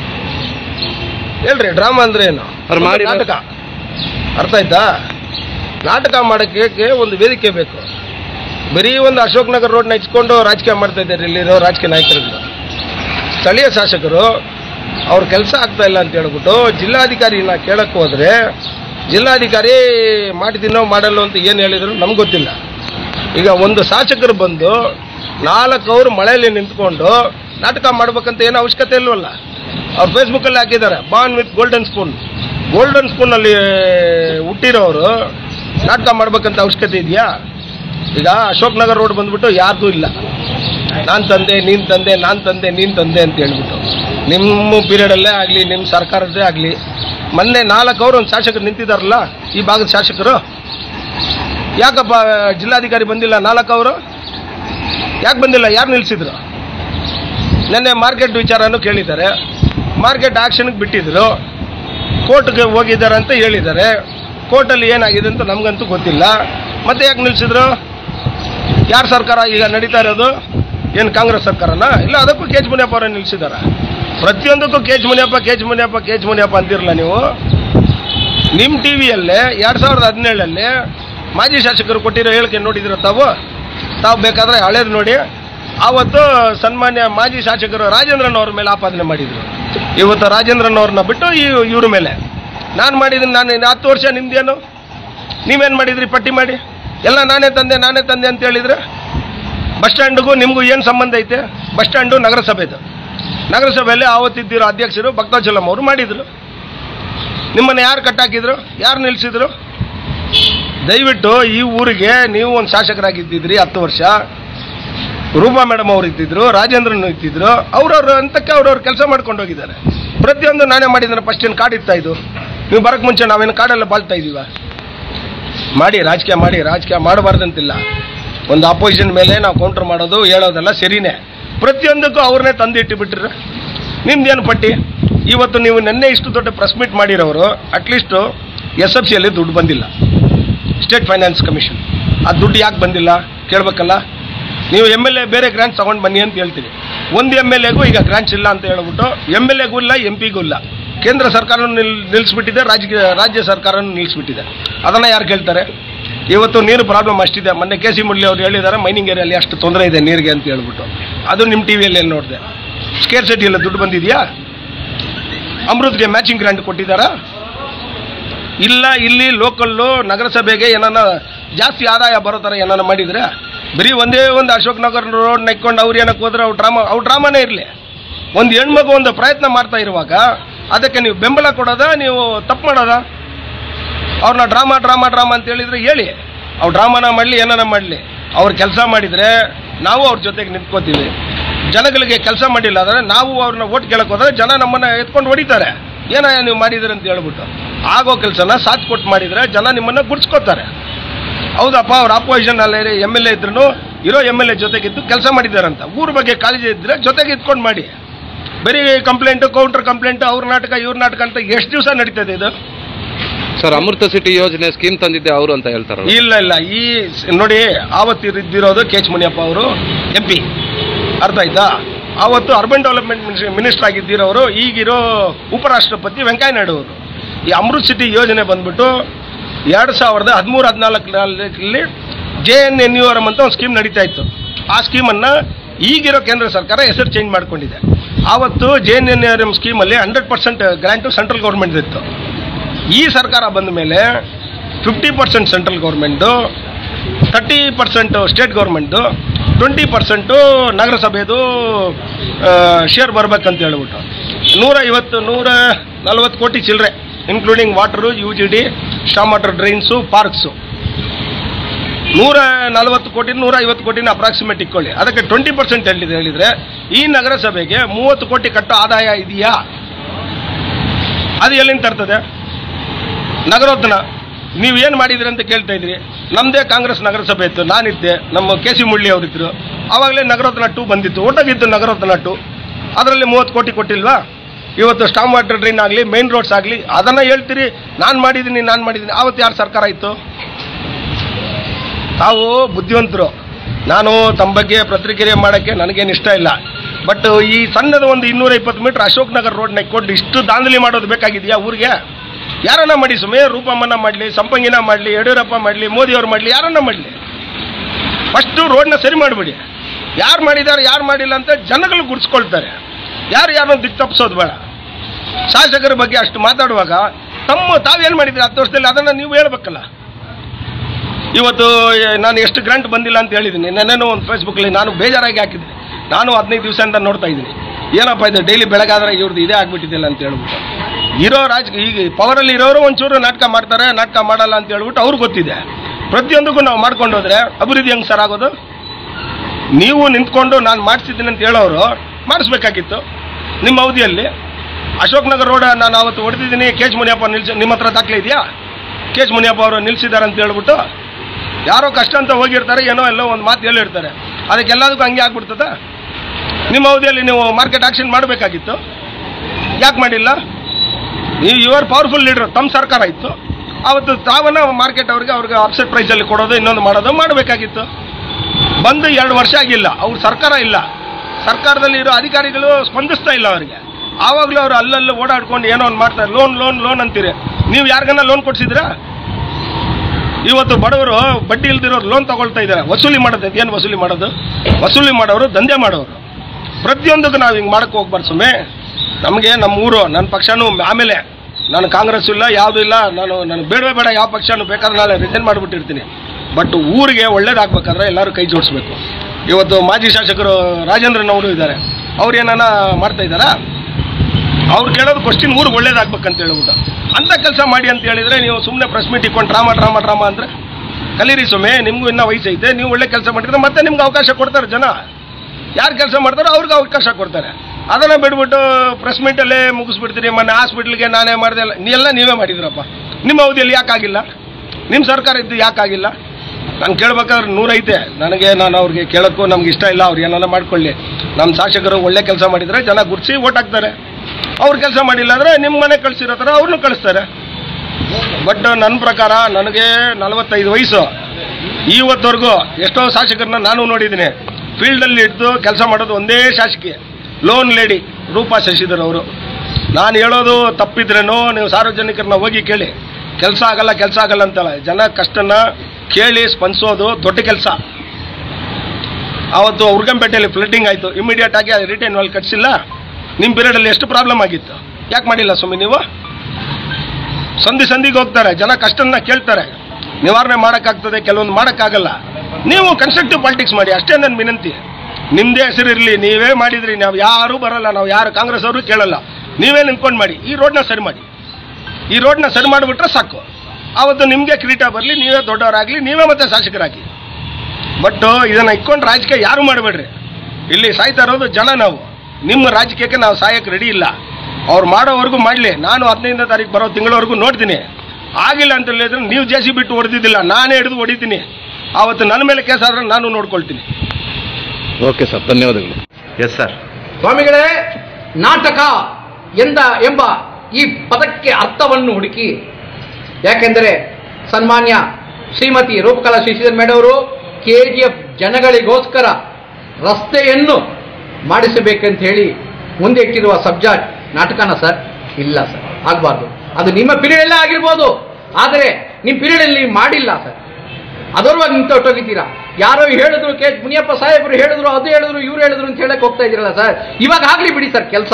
ಹೇಳ್ರಿ ಡ್ರಾಮಾ ಅಂದ್ರೆ ಏನು ಅವ್ರು ಒಂದು ಮಾಡಿರೋ- ನಾಟಕ ಅರ್ಥ ಆಯ್ತಾ ನಾಟಕ ಮಾಡಕ್ಕೆ ಒಂದು ವೇದಿಕೆ ಬೇಕು ಬರೀ ಒಂದು ಅಶೋಕ್ ನಗರ್ ರೋಡ್ನ ಇಚ್ಕೊಂಡು ರಾಜಕೀಯ ಮಾಡ್ತಾ ಇದ್ದಾರೆ ಇಲ್ಲಿರೋ ರಾಜಕೀಯ ನಾಯಕರುಗಳು ಸ್ಥಳೀಯ ಶಾಸಕರು ಅವ್ರ ಕೆಲಸ ಆಗ್ತಾ ಇಲ್ಲ ಅಂತ ಹೇಳ್ಬಿಟ್ಟು ಜಿಲ್ಲಾಧಿಕಾರಿನ ಕೇಳಕ್ ಹೋದ್ರೆ ಜಿಲ್ಲಾಧಿಕಾರಿ ಮಾಡ್ತೀನೋ ಮಾಡಲ್ಲೋ ಅಂತ ಏನು ಹೇಳಿದ್ರು ನಮ್ಗೆ ಗೊತ್ತಿಲ್ಲ ಈಗ ಒಂದು ಶಾಸಕರು ಬಂದು ನಾಲ್ಕು ಅವರು ಮಳೆಯಲ್ಲಿ ನಿಂತ್ಕೊಂಡು ನಾಟಕ ಮಾಡ್ಬೇಕಂತ ಏನು ಅವಶ್ಯಕತೆ ಇಲ್ವಲ್ಲ ಅವ್ರು ಫೇಸ್ಬುಕ್ಕಲ್ಲಿ ಹಾಕಿದ್ದಾರೆ born with golden spoon golden ಸ್ಪೂನಲ್ಲಿ ಹುಟ್ಟಿರೋರು ನಾಟಕ ಮಾಡ್ಬೇಕಂತ ಅವಶ್ಯಕತೆ ಇದೆಯಾ ಈಗ ಅಶೋಕ್ ನಗರ್ ರೋಡ್ ಬಂದ್ಬಿಟ್ಟು ಯಾರ್ದೂ ಇಲ್ಲ ನಾನು ತಂದೆ ನೀನು ತಂದೆ ನಾನು ತಂದೆ ನೀನು ತಂದೆ ಅಂತ ಹೇಳ್ಬಿಟ್ಟು ನಿಮ್ಮ ಪೀರಿಯಡಲ್ಲೇ ಆಗಲಿ ನಿಮ್ಮ ಸರ್ಕಾರದ್ದೇ ಆಗಲಿ ಮೊನ್ನೆ ನಾಲ್ಕು ಅವರು ಒಂದು ಶಾಸಕರು ನಿಂತಿದ್ದಾರಲ್ಲ ಈ ಭಾಗದ ಶಾಸಕರು ಯಾಕಪ್ಪ ಜಿಲ್ಲಾಧಿಕಾರಿ ಬಂದಿಲ್ಲ ನಾಲ್ಕು ಅವರು ಯಾಕೆ ಬಂದಿಲ್ಲ ಯಾರು ನಿಲ್ಲಿಸಿದ್ರು ನಿನ್ನೆ ಮಾರ್ಕೆಟ್ ವಿಚಾರನೂ ಕೇಳಿದ್ದಾರೆ ಮಾರ್ಕೆಟ್ ಆಕ್ಷನ್ಗೆ ಬಿಟ್ಟಿದ್ರು ಕೋರ್ಟ್ಗೆ ಹೋಗಿದ್ದಾರೆ ಅಂತ ಹೇಳಿದ್ದಾರೆ ಕೋರ್ಟಲ್ಲಿ ಏನಾಗಿದೆ ಅಂತ ನಮಗಂತೂ ಗೊತ್ತಿಲ್ಲ ಮತ್ತೆ ಯಾಕೆ ನಿಲ್ಲಿಸಿದ್ರು ಯಾರ ಸರ್ಕಾರ ಈಗ ನಡೀತಾ ಇರೋದು ಏನು ಕಾಂಗ್ರೆಸ್ ಸರ್ಕಾರನ ಇಲ್ಲ ಅದಕ್ಕೂ ಕೆ ಎಚ್ ಮುನಿಯಪ್ಪ ಅವರನ್ನು ನಿಲ್ಲಿಸಿದಾರ ಪ್ರತಿಯೊಂದಕ್ಕೂ K H Muniyappa K H Muniyappa K H Muniyappa ಅಂತಿರಲ್ಲ ನೀವು ನಿಮ್ಮ ಟಿ ವಿಯಲ್ಲೇ ಎರಡು ಸಾವಿರದ ಹದಿನೇಳಲ್ಲಿ ಮಾಜಿ ಶಾಸಕರು ಕೊಟ್ಟಿರೋ ಹೇಳಿಕೆ ನೋಡಿದಿರ ತಾವು ತಾವು ಬೇಕಾದ್ರೆ ಹಳೇದು ನೋಡಿ ಆವತ್ತು ಸನ್ಮಾನ್ಯ ಮಾಜಿ ಶಾಸಕರು ರಾಜೇಂದ್ರನ್ ಅವ್ರ ಮೇಲೆ ಆಪಾದನೆ ಮಾಡಿದ್ರು ಇವತ್ತು ರಾಜೇಂದ್ರನ್ ಅವ್ರನ್ನ ಬಿಟ್ಟು ಈ ಇವ್ರ ಮೇಲೆ ನಾನು ಮಾಡಿದ್ದೀನಿ ನಾನು ಇನ್ನು ಹತ್ತು ವರ್ಷ ನಿಮ್ದೇನು ನೀವೇನು ಮಾಡಿದ್ರಿ ಪಟ್ಟಿ ಮಾಡಿ ಎಲ್ಲ ನಾನೇ ತಂದೆ ನಾನೇ ತಂದೆ ಅಂತ ಹೇಳಿದ್ರೆ ಬಸ್ ಸ್ಟ್ಯಾಂಡ್ಗೂ ನಿಮಗೂ ಏನು ಸಂಬಂಧ ಐತೆ ಬಸ್ ಸ್ಟ್ಯಾಂಡು ನಗರಸಭೆದು ನಗರಸಭೆಯಲ್ಲಿ ಆವತ್ತಿದ್ದಿರೋ ಅಧ್ಯಕ್ಷರು ಭಕ್ತಾಚಲಂ ಅವರು ಮಾಡಿದ್ರು ನಿಮ್ಮನ್ನು ಯಾರು ಕಟ್ಟಾಕಿದ್ರು ಯಾರು ನಿಲ್ಲಿಸಿದ್ರು ದಯವಿಟ್ಟು ಈ ಊರಿಗೆ ನೀವು ಒಂದು ಶಾಸಕರಾಗಿದ್ದಿದ್ರಿ ಹತ್ತು ವರ್ಷ ರೂಪಾ ಮೇಡಮ್ ಅವ್ರು ಇದ್ದಿದ್ರು ರಾಜೇಂದ್ರನ್ ಇದ್ದಿದ್ರು ಅವ್ರವ್ರ ಅಂತಕ್ಕೆ ಅವ್ರವ್ರ ಕೆಲಸ ಮಾಡ್ಕೊಂಡು ಹೋಗಿದ್ದಾರೆ ಪ್ರತಿಯೊಂದು ನಾನೇ ಮಾಡಿದ್ದೇನೆ ಫಸ್ಟ್ ಏನು ಕಾಡ್ ಇತ್ತಾ ಇದು ನೀವು ಬರಕ್ಕೆ ಮುಂಚೆ ನಾವೇನು ಕಾಡೆಲ್ಲ ಬಾಳ್ತಾ ಇದೀವ ಮಾಡಿ ರಾಜಕೀಯ ಮಾಡಿ ರಾಜಕೀಯ ಮಾಡಬಾರ್ದಂತಿಲ್ಲ ಒಂದು ಅಪೋಸಿಷನ್ ಮೇಲೆ ನಾವು ಕೌಂಟರ್ ಮಾಡೋದು ಹೇಳೋದೆಲ್ಲ ಸರಿನೇ ಪ್ರತಿಯೊಂದಕ್ಕೂ ಅವ್ರನ್ನೇ ತಂದಿಟ್ಟು ಬಿಟ್ರೆ ನಿಮ್ದೇನು ಪಟ್ಟಿ ಇವತ್ತು ನೀವು ನಿನ್ನೆ ಇಷ್ಟು ದೊಡ್ಡ ಪ್ರೆಸ್ ಮೀಟ್ ಮಾಡಿರೋರು ಅಟ್ಲೀಸ್ಟು ಎಸ್ ಎಫ್ ಸಿಯಲ್ಲಿ ದುಡ್ಡು ಬಂದಿಲ್ಲ ಸ್ಟೇಟ್ ಫೈನಾನ್ಸ್ ಕಮಿಷನ್ ಆ ದುಡ್ಡು ಯಾಕೆ ಬಂದಿಲ್ಲ ಕೇಳಬೇಕಲ್ಲ ನೀವು ಎಮ್ ಎಲ್ ಎ ಬೇರೆ ಗ್ರಾಂಟ್ಸ್ ತಗೊಂಡು ಬನ್ನಿ ಅಂತ ಹೇಳ್ತೀವಿ ಒಂದು ಎಮ್ ಎಲ್ ಎಗೂ ಈಗ ಗ್ರಾಂಟ್ಸ್ ಇಲ್ಲ ಅಂತ ಹೇಳ್ಬಿಟ್ಟು ಎಮ್ ಎಲ್ ಎಗೂ ಇಲ್ಲ ಎಂ ಪಿಗೂ ಇಲ್ಲ ಕೇಂದ್ರ ಸರ್ಕಾರ ನಿಲ್ ನಿಲ್ಲಿಸ್ಬಿಟ್ಟಿದೆ ರಾಜ್ಯ ರಾಜ್ಯ ಸರ್ಕಾರನೂ ನಿಲ್ಲಿಸ್ಬಿಟ್ಟಿದೆ ಅದನ್ನು ಯಾರು ಕೇಳ್ತಾರೆ ಇವತ್ತು ನೀರು ಪ್ರಾಬ್ಲಮ್ ಅಷ್ಟಿದೆ ಮೊನ್ನೆ ಕೆ ಸಿ ಮುರಳಿ ಅವರು ಹೇಳಿದ್ದಾರೆ ಮೈನಿಂಗ್ ಏರಿಯಲ್ಲಿ ಅಷ್ಟು ತೊಂದರೆ ಇದೆ ನೀರಿಗೆ ಅಂತ ಹೇಳ್ಬಿಟ್ಟು ಅದು ನಿಮ್ಮ ಟಿ ವಿಯಲ್ಲಿ ಏನು ನೋಡಿದೆ ಸ್ಕೇರ್ ಸಿಟಿಯಲ್ಲಿ ದುಡ್ಡು ಬಂದಿದೆಯಾ ಅಮೃತ್ಗೆ ಮ್ಯಾಚಿಂಗ್ ಗ್ರಾಂಟ್ ಕೊಟ್ಟಿದ್ದಾರಾ ಇಲ್ಲ ಇಲ್ಲಿ ಲೋಕಲ್ಲು ನಗರಸಭೆಗೆ ಏನಾನ ಜಾಸ್ತಿ ಆದಾಯ ಬರೋ ಥರ ಏನಾನ ಮಾಡಿದ್ರೆ ಬರೀ ಒಂದೇ ಒಂದು ಅಶೋಕ್ ನಗರ್ ರೋಡ್ ನೆಕ್ಕೊಂಡು ಅವ್ರು ಏನಕ್ಕೆ ಹೋದ್ರೆ ಅವ್ರು ಡ್ರಾಮಾ ಅವ್ರು ಡ್ರಾಮಾನೇ ಇರಲಿ ಒಂದು ಹೆಣ್ಮಗು ಒಂದು ಪ್ರಯತ್ನ ಮಾಡ್ತಾ ಇರುವಾಗ ಅದಕ್ಕೆ ನೀವು ಬೆಂಬಲ ಕೊಡೋದ ನೀವು ತಪ್ಪು ಮಾಡೋದ ಅವ್ರನ್ನ ಡ್ರಾಮಾ ಡ್ರಾಮಾ ಡ್ರಾಮಾ ಅಂತ ಹೇಳಿದ್ರೆ ಹೇಳಿ ಅವ್ರು ಡ್ರಾಮಾನ ಮಾಡಲಿ ಏನಾನ ಮಾಡಲಿ ಅವ್ರು ಕೆಲಸ ಮಾಡಿದರೆ ನಾವು ಅವ್ರ ಜೊತೆಗೆ ನಿಂತ್ಕೋತೀವಿ ಜನಗಳಿಗೆ ಕೆಲಸ ಮಾಡಿಲ್ಲ ಅಂದರೆ ನಾವು ಅವ್ರನ್ನ ಓಟ್ ಕೇಳಕ್ಕೆ ಹೋದ್ರೆ ಜನ ನಮ್ಮನ್ನ ಎತ್ಕೊಂಡು ಹೊಡಿತಾರೆ ಏನಯ್ಯ ನೀವು ಮಾಡಿದ್ರಿ ಅಂತ ಹೇಳ್ಬಿಟ್ಟು ಆಗೋ ಕೆಲಸನ ಸಾಥ್ ಕೊಟ್ಟು ಮಾಡಿದರೆ ಜನ ನಿಮ್ಮನ್ನ ಗುರ್ಸ್ಕೋತಾರೆ ಹೌದಪ್ಪ ಅವ್ರ ಆಪೋಸಿಷನ್ ಅಲ್ಲಿ ಎಮ್ ಎಲ್ ಎ ಇದ್ರು ಇರೋ ಎಮ್ ಎಲ್ ಎ ಜೊತೆಗಿದ್ದು ಕೆಲಸ ಮಾಡಿದ್ದಾರಂತ ಊರ ಬಗ್ಗೆ ಕಾಳಜಿ ಇದ್ರೆ ಜೊತೆಗೆ ಇದ್ಕೊಂಡು ಮಾಡಿ ಬರೀ ಕಂಪ್ಲೇಂಟು ಕೌಂಟರ್ ಕಂಪ್ಲೇಂಟ್ ಅವ್ರ ನಾಟಕ ಇವ್ರ ನಾಟಕ ಅಂತ ಎಷ್ಟು ದಿವಸ ನಡೀತದೆ ಇದು ಸರ್ ಅಮೃತ ಸಿಟಿ ಯೋಜನೆ ಸ್ಕೀಮ್ ತಂದಿದ್ದೆ ಅವರು ಅಂತ ಹೇಳ್ತಾರ ಇಲ್ಲ ಇಲ್ಲ ಈ ಸ್- ನೋಡಿ ಆವತ್ತು ಇದ್ದಿರೋದು ಕೆ ಎಚ್ ಮುನಿಯಪ್ಪ ಅವರು ಎಂ ಪಿ ಅರ್ಥ ಆಯ್ತಾ ಆವತ್ತು ಅರ್ಬನ್ ಡೆವಲಪ್ಮೆಂಟ್ ಮಿನಿಸ್ಟರ್ ಆಗಿದ್ದಿರೋರು ಈಗಿರೋ ಉಪರಾಷ್ಟ್ರಪತಿ ವೆಂಕಯ್ಯ ನಾಯ್ಡು ಅವರು ಈ ಅಮೃತ್ ಸಿಟಿ ಯೋಜನೆ ಬಂದ್ಬಿಟ್ಟು ಎರಡು ಸಾವಿರದ ಹದಿಮೂರು ಹದಿನಾಲ್ಕರಲ್ಲಿ J N N U R M ಅಂತ ಒಂದು ಸ್ಕೀಮ್ ನಡೀತಾ ಇತ್ತು ಆ ಸ್ಕೀಮನ್ನು ಈಗಿರೋ ಕೇಂದ್ರ ಸರ್ಕಾರ ಹೆಸರು ಚೇಂಜ್ ಮಾಡ್ಕೊಂಡಿದೆ ಆವತ್ತು J N N R M ಸ್ಕೀಮಲ್ಲಿ hundred percent grant central government ಇತ್ತು ಈ ಸರ್ಕಾರ ಬಂದ ಮೇಲೆ fifty percent central government thirty percent state government twenty percent ನಗರಸಭೆದು ಶೇರ್ ಬರ್ಬೇಕಂತ ಹೇಳ್ಬಿಟ್ಟು ನೂರ ಐವತ್ತು ನೂರ ನಲವತ್ತು ಕೋಟಿ ಚಿಲ್ಲರೆ including water U G D storm water drains parks ನೂರ ನಲವತ್ತು ಕೋಟಿ ನೂರ ಐವತ್ತು ಕೋಟಿನ ಅಪ್ರಾಕ್ಸಿಮೇಟ್ ಇಟ್ಕೊಳ್ಳಿ ಅದಕ್ಕೆ ಟ್ವೆಂಟಿ ಪರ್ಸೆಂಟ್ ಹೇಳಿದ್ರೆ ಹೇಳಿದ್ರೆ ಈ ನಗರಸಭೆಗೆ ಮೂವತ್ತು ಕೋಟಿ ಕಟ್ಟೋ ಆದಾಯ ಇದೆಯಾ ಅದು ಎಲ್ಲಿಂದ ತರ್ತದೆ ನಗರೋತ್ನ ನೀವು ಏನು ಮಾಡಿದ್ರಿ ಅಂತ ಕೇಳ್ತಾ ಇದ್ರಿ ನಮ್ಮದೇ ಕಾಂಗ್ರೆಸ್ ನಗರಸಭೆ ಇತ್ತು ನಾನಿದ್ದೆ ನಮ್ಮ ಕೆ ಸಿ ಮುಳ್ಳಿ ಅವರಿದ್ರು ಆವಾಗಲೇ ನಗರೋತ್ನ ಟು ಬಂದಿತ್ತು ಒಟ್ಟಾಗಿತ್ತು ನಗರೋತ್ನ ಟು ಅದರಲ್ಲಿ ಮೂವತ್ತು ಕೋಟಿ ಕೊಟ್ಟಿಲ್ವಾ ಇವತ್ತು ಸ್ಟಾಮ್ ವಾಟರ್ ಡ್ರೈನ್ ಆಗಲಿ ಮೇನ್ ರೋಡ್ಸ್ ಆಗಲಿ ಅದನ್ನು ಹೇಳ್ತೀರಿ ನಾನು ಮಾಡಿದ್ದೀನಿ ನಾನು ಮಾಡಿದ್ದೀನಿ ಆವತ್ತು ಯಾರು ಸರ್ಕಾರ ಇತ್ತು ತಾವು ಬುದ್ಧಿವಂತರು ನಾನು ತಮ್ಮ ಬಗ್ಗೆ ಪ್ರತಿಕ್ರಿಯೆ ಮಾಡೋಕ್ಕೆ ನನಗೇನು ಇಷ್ಟ ಇಲ್ಲ ಬಟ್ ಈ ಸಣ್ಣದ ಒಂದು ಇನ್ನೂರ ಇಪ್ಪತ್ತು ಮೀಟರ್ ಅಶೋಕ್ ನಗರ್ ರೋಡ್ನ ಕೊಟ್ಟು ಇಷ್ಟು ದಾಂಧಲಿ ಮಾಡೋದು ಬೇಕಾಗಿದೆಯಾ ಊರಿಗೆ ಯಾರನ್ನ ಮಾಡಿ ಸುಮ್ಮನೆ ರೂಪಮ್ಮನ ಮಾಡಲಿ ಸಂಪಂಗಿನ ಮಾಡಲಿ ಯಡಿಯೂರಪ್ಪ ಮಾಡಲಿ ಮೋದಿಯವ್ರು ಮಾಡಲಿ ಯಾರನ್ನ ಮಾಡಲಿ ಫಸ್ಟು ರೋಡ್ನ ಸರಿ ಮಾಡಿಬಿಡಿ ಯಾರು ಮಾಡಿದ್ದಾರೆ ಯಾರು ಮಾಡಿಲ್ಲ ಅಂತ ಜನಗಳು ಗುರ್ಸ್ಕೊಳ್ತಾರೆ ಯಾರು ಯಾರನ್ನ ದಿಕ್ಕು ತಪ್ಪಿಸೋದು ಬೇಡ ಶಾಸಕರ ಬಗ್ಗೆ ಅಷ್ಟು ಮಾತಾಡುವಾಗ ತಮ್ಮ ತಾವೇನು ಮಾಡಿದ್ರಿ ಹತ್ತು ವರ್ಷದಲ್ಲಿ ಅದನ್ನು ನೀವು ಹೇಳ್ಬೇಕಲ್ಲ ಇವತ್ತು ಏ, ನಾನು ಎಷ್ಟು ಗ್ರಾಂಟ್ ಬಂದಿಲ್ಲ ಅಂತ ಹೇಳಿದ್ದೀನಿ ನೆನ್ನೆನೂ ಒಂದು ಫೇಸ್ಬುಕ್ಕಲ್ಲಿ ನಾನು ಬೇಜಾರಾಗಿ ಹಾಕಿದ್ದೀನಿ ನಾನು ಹದಿನೈದು ದಿವಸದಿಂದ ನೋಡ್ತಾ ಇದ್ದೀನಿ ಏನಪ್ಪ ಇದು ಡೈಲಿ ಬೆಳಗಾದ್ರೆ ಇವ್ರದ್ದು ಇದೇ ಆಗ್ಬಿಟ್ಟಿದೆಯಲ್ಲ ಅಂತ ಹೇಳ್ಬಿಟ್ಟು ಇರೋ ರಾಜಕೀಯ ಈಗ ಪವರಲ್ಲಿ ಇರೋರು ಒಂಚೂರು ನಾಟಕ ಮಾಡ್ತಾರೆ ನಾಟಕ ಮಾಡಲ್ಲ ಅಂತ ಹೇಳ್ಬಿಟ್ಟು ಅವ್ರಿಗೆ ಗೊತ್ತಿದೆ ಪ್ರತಿಯೊಂದಕ್ಕೂ ನಾವು ಮಾಡ್ಕೊಂಡು ಹೋದ್ರೆ ಅಭಿವೃದ್ಧಿ ಹೆಂಗೆ ಸರ್ ಆಗೋದು ನೀವು ನಿಂತ್ಕೊಂಡು ನಾನು ಮಾಡಿಸಿದ್ದೀನಿ ಅಂತ ಹೇಳೋರು ಮಾಡಿಸ್ಬೇಕಾಗಿತ್ತು ನಿಮ್ಮ ಅವಧಿಯಲ್ಲಿ ಅಶೋಕ್ ನಗರ್ ರೋಡ್ ನಾನು ಅವತ್ತು ಹೊಡೆದಿದ್ದೀನಿ ಕೆ ಎಚ್ ಮುನಿಯಪ್ಪ ನಿಲ್ಸಿ ನಿಮ್ಮ ಹತ್ರ ದಾಖಲೆ ಇದೆಯಾ ಕೆ ಎಚ್ ಮುನಿಯಪ್ಪ ಅವರು ನಿಲ್ಸಿದ್ದಾರೆ ಅಂತ ಹೇಳ್ಬಿಟ್ಟು ಯಾರೋ ಕಷ್ಟ ಅಂತ ಹೋಗಿರ್ತಾರೆ ಏನೋ ಎಲ್ಲೋ ಒಂದು ಮಾತು ಹೇಳಿರ್ತಾರೆ ಅದಕ್ಕೆಲ್ಲದಕ್ಕೂ ಹಂಗೆ ಆಗ್ಬಿಡ್ತದ ನಿಮ್ಮ ಅವಧಿಯಲ್ಲಿ ನೀವು ಮಾರ್ಕೆಟ್ ಆಕ್ಷನ್ ಮಾಡಬೇಕಾಗಿತ್ತು ಯಾಕೆ ಮಾಡಿಲ್ಲ ನೀವು ಯು ಆರ್ ಪವರ್ಫುಲ್ ಲೀಡರ್ ತಮ್ಮ ಸರ್ಕಾರ ಇತ್ತು ಅವತ್ತು ತಾವನ್ನ ಮಾರ್ಕೆಟ್ ಅವ್ರಿಗೆ ಅವ್ರಿಗೆ ಆಫ್ಸೆಟ್ ಪ್ರೈಸಲ್ಲಿ ಕೊಡೋದು ಇನ್ನೊಂದು ಮಾಡೋದು ಮಾಡಬೇಕಾಗಿತ್ತು ಬಂದು ಎರಡು ವರ್ಷ ಆಗಿಲ್ಲ ಅವ್ರ ಸರ್ಕಾರ ಇಲ್ಲ ಸರ್ಕಾರದಲ್ಲಿ ಇರೋ ಅಧಿಕಾರಿಗಳು ಸ್ಪಂದಿಸ್ತಾ ಇಲ್ಲ ಅವರಿಗೆ ಆವಾಗಲೂ ಅವರು ಅಲ್ಲಲ್ಲಿ ಓಡಾಡ್ಕೊಂಡು ಏನೋ ಒಂದು ಮಾಡ್ತಾರೆ ಲೋನ್ ಲೋನ್ ಲೋನ್ ಅಂತೀರಿ ನೀವು ಯಾರಿಗನ್ನ ಲೋನ್ ಕೊಡ್ಸಿದ್ರಾ ಇವತ್ತು ಬಡವರು ಬಡ್ಡಿ ಇಲ್ದಿರೋರು ಲೋನ್ ತಗೊಳ್ತಾ ಇದ್ದಾರೆ ವಸೂಲಿ ಮಾಡೋದು ಏನು ವಸೂಲಿ ಮಾಡೋದು ವಸೂಲಿ ಮಾಡೋರು ದಂಧೆ ಮಾಡೋರು ಪ್ರತಿಯೊಂದಕ್ಕೂ ನಾವು ಹಿಂಗೆ ಮಾಡಕ್ಕೆ ಹೋಗ್ಬಾರ್ದು ಸುಮ್ಮನೆ ನಮಗೆ ನಮ್ಮ ಊರು ನನ್ನ ಪಕ್ಷನೂ ಆಮೇಲೆ ನಾನು ಕಾಂಗ್ರೆಸ್ ಇಲ್ಲ ಯಾವುದೂ ಇಲ್ಲ ನಾನು ನನಗೆ ಬೇಡವೇ ಬೇಡ ಯಾವ ಪಕ್ಷನೂ ಬೇಕಾದ್ರೆ ನಾಳೆ ರಿಸೈನ್ ಮಾಡಿಬಿಟ್ಟಿರ್ತೀನಿ ಬಟ್ ಊರಿಗೆ ಒಳ್ಳೇದಾಗಬೇಕಾದ್ರೆ ಎಲ್ಲರೂ ಕೈ ಜೋಡಿಸ್ಬೇಕು ಇವತ್ತು ಮಾಜಿ ಶಾಸಕರು ರಾಜೇಂದ್ರನ್ ಅವರು ಇದ್ದಾರೆ ಅವ್ರು ಏನಾನ ಮಾಡ್ತಾ ಇದ್ದಾರಾ ಅವ್ರು ಕೇಳೋದು ಕ್ವಶನ್ ಊರಿಗೆ ಒಳ್ಳೇದಾಗ್ಬೇಕಂತ ಹೇಳ್ಬಿಟ್ಟು ಅಂತ ಕೆಲಸ ಮಾಡಿ ಅಂತ ಹೇಳಿದ್ರೆ ನೀವು ಸುಮ್ಮನೆ ಪ್ರೆಸ್ ಮೀಟ್ ಇಟ್ಕೊಂಡು ಡ್ರಾಮಾ ಡ್ರಾಮಾ ಡ್ರಾಮಾ ಅಂದರೆ ಕಲೀರಿ ಸುಮ್ಮನೆ ನಿಮಗೂ ಇನ್ನೂ ವಯಸ್ಸೈತೆ ನೀವು ಒಳ್ಳೆ ಕೆಲಸ ಮಾಡಿದ್ರೆ ಮತ್ತೆ ನಿಮ್ಗೆ ಅವಕಾಶ ಕೊಡ್ತಾರೆ ಜನ ಯಾರು ಕೆಲಸ ಮಾಡ್ತಾರೋ ಅವ್ರಿಗೆ ಅವಕಾಶ ಕೊಡ್ತಾರೆ ಅದನ್ನ ಬಿಟ್ಬಿಟ್ಟು ಪ್ರೆಸ್ ಮೀಟಲ್ಲೇ ಮುಗಿಸ್ಬಿಡ್ತೀರಿ ಮೊನ್ನೆ ಹಾಸ್ಪಿಟ್ಲಿಗೆ ನಾನೇ ಮಾಡಿದೆ ಎಲ್ಲ ನೀ ಎಲ್ಲ ನೀವೇ ಮಾಡಿದ್ರಪ್ಪ ನಿಮ್ಮ ಅವಧಿಯಲ್ಲಿ ಯಾಕಾಗಿಲ್ಲ ನಿಮ್ಮ ಸರ್ಕಾರ ಇದ್ದು ಯಾಕಾಗಿಲ್ಲ ನಾನು ಕೇಳ್ಬೇಕಾದ್ರೆ ನೂರೈತೆ ನನಗೆ ನಾನು ಅವ್ರಿಗೆ ಕೇಳೋಕ್ಕೂ ನಮ್ಗೆ ಇಷ್ಟ ಇಲ್ಲ ಅವ್ರು ಏನಾರ ಮಾಡ್ಕೊಳ್ಳಿ ನಮ್ಮ ಶಾಸಕರು ಒಳ್ಳೆ ಕೆಲಸ ಮಾಡಿದರೆ ಜನ ಗುರ್ಸಿ ಓಟ್ ಹಾಕ್ತಾರೆ ಅವ್ರು ಕೆಲಸ ಮಾಡಿಲ್ಲ ಅಂದರೆ ನಿಮ್ಮ ಮನೆ ಕಳಿಸಿರೋ ಥರ ಅವ್ರನ್ನೂ ಕಳಿಸ್ತಾರೆ ಬಟ್ ನನ್ನ ಪ್ರಕಾರ ನನಗೆ ನಲವತ್ತೈದು ವಯಸ್ಸು ಇವತ್ತವರೆಗೂ ಎಷ್ಟೋ ಶಾಸಕರನ್ನ ನಾನು ನೋಡಿದ್ದೀನಿ ಫೀಲ್ಡಲ್ಲಿ ಇದ್ದು ಕೆಲಸ ಮಾಡೋದು ಒಂದೇ ಶಾಸಕಿ ಲೋನ್ ಲೇಡಿ ರೂಪಾ ಶಶಿಧರ್ ಅವರು ನಾನು ಹೇಳೋದು ತಪ್ಪಿದ್ರೇನೋ ನೀವು ಸಾರ್ವಜನಿಕರನ್ನ ಹೋಗಿ ಕೇಳಿ ಕೆಲಸ ಆಗಲ್ಲ ಕೆಲಸ ಆಗಲ್ಲ ಅಂತಲ್ಲ ಜನ ಕಷ್ಟನ ಕೇಳಿ ಸ್ಪಂದಿಸೋದು ದೊಡ್ಡ ಕೆಲಸ ಆವತ್ತು ಉರ್ಗಂಪೇಟೆಯಲ್ಲಿ ಫ್ಲಡ್ಡಿಂಗ್ ಆಯಿತು ಇಮಿಡಿಯೇಟ್ ಆಗಿ ಅದು ರಿಟರ್ನ್ ವಾಲ್ ಕಟ್ಸಿಲ್ಲ ನಿಮ್ಮ ಪೀರಿಯಡಲ್ಲಿ ಎಷ್ಟು ಪ್ರಾಬ್ಲಮ್ ಆಗಿತ್ತು ಯಾಕೆ ಮಾಡಿಲ್ಲ ಸ್ವಾಮಿ ನೀವು ಸಂಧಿ ಸಂಧಿಗೆ ಹೋಗ್ತಾರೆ ಜನ ಕಷ್ಟನ ಕೇಳ್ತಾರೆ ನಿವಾರಣೆ ಮಾಡೋಕ್ಕಾಗ್ತದೆ ಕೆಲವೊಂದು ಮಾಡೋಕ್ಕಾಗಲ್ಲ ನೀವು ಕನ್ಸ್ಟ್ರಕ್ಟಿವ್ ಪಾಲಿಟಿಕ್ಸ್ ಮಾಡಿ ಅಷ್ಟೇ ನನ್ನ ವಿನಂತಿ ನಿಮ್ಮದೇ ಹೆಸರಿರಲಿ ನೀವೇ ಮಾಡಿದ್ರಿ ನಾವು ಯಾರೂ ಬರಲ್ಲ ನಾವು ಯಾರು ಕಾಂಗ್ರೆಸ್ ಅವರು ಕೇಳಲ್ಲ ನೀವೇ ನಿಂತ್ಕೊಂಡು ಮಾಡಿ ಈ ರೋಡ್ನ ಸರಿ ಮಾಡಿ ಈ ರೋಡ್ನ ಸರಿ ಮಾಡಿಬಿಟ್ರೆ ಸಾಕು ಆವತ್ತು ನಿಮಗೆ ಕಿರೀಟ ಬರಲಿ ನೀವೇ ದೊಡ್ಡವರಾಗಲಿ ನೀವೇ ಮತ್ತೆ ಶಾಸಕರಾಗಿ ಬಟ್ ಇದನ್ನು ಇಟ್ಕೊಂಡು ರಾಜಕೀಯ ಯಾರು ಮಾಡಬೇಡ್ರಿ ಇಲ್ಲಿ ಸಾಯ್ತಾ ಇರೋದು ಜನ ನಾವು ನಿಮ್ಮ ರಾಜಕೀಯಕ್ಕೆ ನಾವು ಸಾಯಕ್ಕೆ ರೆಡಿ ಇಲ್ಲ ಅವ್ರು ಮಾಡೋವರೆಗೂ ಮಾಡಲಿ ನಾನು ಹದಿನೈದನೇ ತಾರೀಕು ಬರೋ ತಿಂಗಳವರೆಗೂ ನೋಡ್ತೀನಿ ಆಗಿಲ್ಲ ಅಂತ ಹೇಳಿದ್ರೆ ನೀವು ಜೆ ಸಿ ಬಿಟ್ಟು ಹೊಡೆದಿದ್ದಿಲ್ಲ ನಾನೇ ಹಿಡಿದು ಹೊಡಿತೀನಿ ಆವತ್ತು ನನ್ನ ಮೇಲೆ ಕೇಸ್ ಆದ್ರೆ ನಾನು ನೋಡ್ಕೊಳ್ತೀನಿ ಓಕೆ ಸರ್ ಧನ್ಯವಾದಗಳು ಎಸ್ ಸರ್ ಸ್ವಾಮಿಗಳೇ ನಾಟಕ ಎಂದ ಎಂಬ ಈ ಪದಕ್ಕೆ ಅರ್ಥವನ್ನು ಹುಡುಕಿ ಯಾಕೆಂದರೆ ಸನ್ಮಾನ್ಯ ಶ್ರೀಮತಿ ರೂಪಕಲಾ ಶಶಿಧರ್ ಮೇಡವರು ಕೆ ಜಿ ಎಫ್ ಜನಗಳಿಗೋಸ್ಕರ ರಸ್ತೆಯನ್ನು ಮಾಡಿಸಬೇಕಂತ ಹೇಳಿ ಮುಂದೆ ಇಟ್ಟಿರುವ ಸಬ್ಜೆಕ್ಟ್ ನಾಟಕನ ಸರ್ ಇಲ್ಲ ಸರ್ ಆಗಬಾರ್ದು ಅದು ನಿಮ್ಮ ಪೀರಿಯಡಲ್ಲೇ ಆಗಿರ್ಬೋದು ಆದರೆ ನಿಮ್ಮ ಪೀರಿಯಡಲ್ಲಿ ಮಾಡಿಲ್ಲ ಸರ್ ಅದರವಾಗ ನಿಂತು ಹೊಟ್ಟೋಗಿದ್ದೀರಾ ಯಾರೋ ಹೇಳಿದ್ರು ಕೆ ಎಚ್ ಮುನಿಯಪ್ಪ ಸಾಹೇಬರು ಹೇಳಿದ್ರು ಅದು ಹೇಳಿದ್ರು ಇವ್ರು ಹೇಳಿದ್ರು ಅಂತ ಹೇಳಕ್ ಹೋಗ್ತಾ ಇದ್ದೀರಲ್ಲ ಸರ್ ಇವಾಗ ಆಗ್ಲಿ ಬಿಡಿ ಸರ್ ಕೆಲಸ